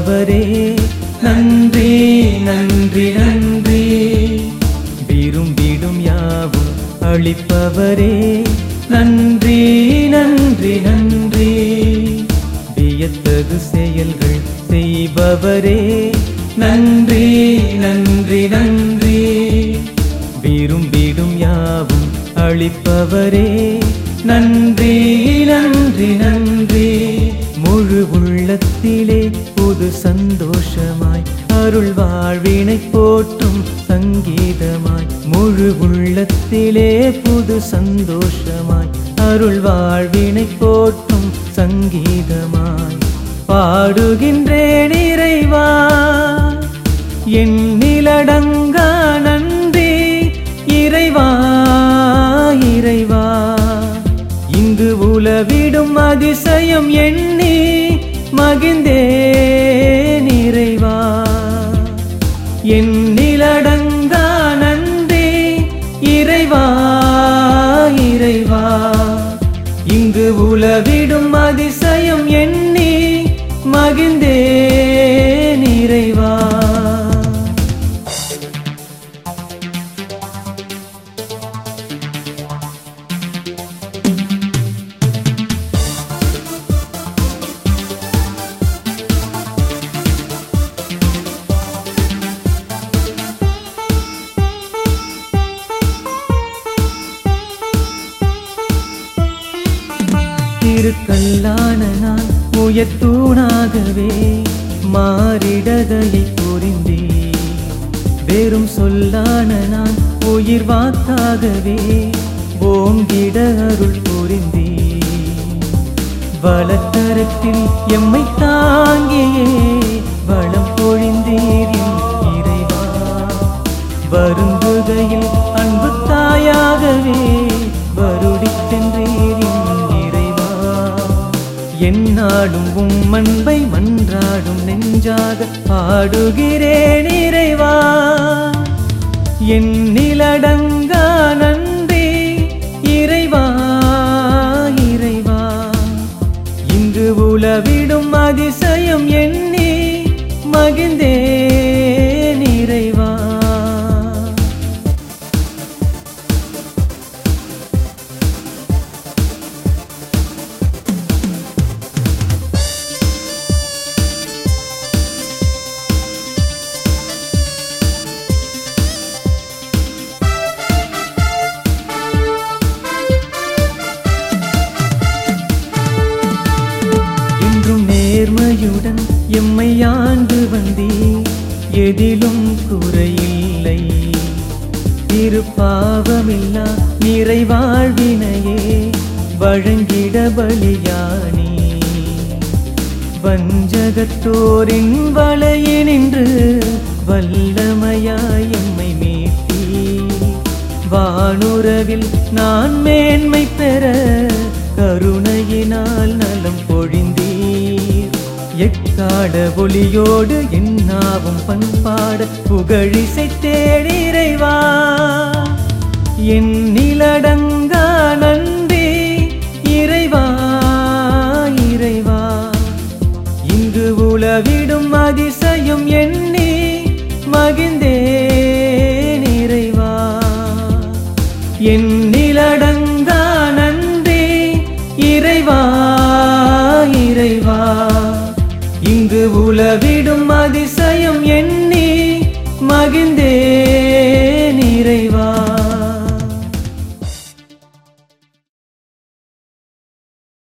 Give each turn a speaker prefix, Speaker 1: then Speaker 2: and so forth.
Speaker 1: செய்பவரே நன்றி நன்றி நன்றி விரும்பிடும் யாவும் அளிப்பவரே நன்றி நன்றி நன்றி வியத்தகு செயல்கள் செய்பவரே நன்றி நன்றி நன்றி விரும்பிடும் யாவும் அளிப்பவரே நன்றி நன்றி நன்றி முழு உள்ளத்திலே புது சந்தோஷமாய் அருள் வாழ்வினை போற்றும் சங்கீதமாய் முழு உள்ளத்திலே புது சந்தோஷமாய் அருள் வாழ்வினை போற்றும் சங்கீதமாய் பாடுகின்றேன் இறைவா எண்ணிலடங்கா நன்றி இறைவா இறைவா இங்கு உலவிடும் அதிசயம் எண்ணி மகிழ்ந்தேன் இறைவா எண்ணிலடங்கா நன்றி இறைவா இறைவா இங்கு உலவிடும் அதிசயம் எண்ணி மகிழ்ந்தேன் இறைவா திருக்கல்லான நான் உயர்த்தூணாகவே மாறிடதலை புரிந்தே வெறும் சொல்லான நான் உயிர் வாக்காகவே ஓங்கிட அருள் புரிந்தே வளத்தரத்தில் எம்மை தாங்கியே வளம் பொழிந்தீர் என் இறைவா வருந்துகையில் அன்பு தாயாகவே வருடிச் சென்றீர் என் இறைவா என்னாடும் உம் அன்பை மன்றாடும் நெஞ்சாக பாடுகிறேன் இறைவா எண்ணிலடங்கா நன்றி இறைவா இறைவா இங்கு உலவிடும் அதிசயம் எண்ணி மகிழ்ந்தேன் இறைவா என்றும் நேர்மையுடன் எம்மை ஆண்டு வந்தே எதிலும் குறையில்லை திருப்பாவமில்லா நிறைவாழ்வினையே வழங்கிட பலியானே வஞ்சகத்தோரின் வலையினின்று வல்லமையாய் எம்மை மீட்டீ வானுறவில் நான் மேன்மை பெற கருணையினால் நலம் பொழிந்தீர் எக்காட ஒளியோடு என்னாவும் பண்பாட புகழிசை தேடிறைவா என் நிலடங்கா நன்றி இறைவா இறைவா இங்கு உலவிடும் அதிசயம் எண்ணி மகிழ்ந்தேன் இறைவா என் நிலடங்கா நன்றி இறைவா இறைவா இங்கு உலவிடும் அதிசயம் எண்ணி மகிழ்ந்தே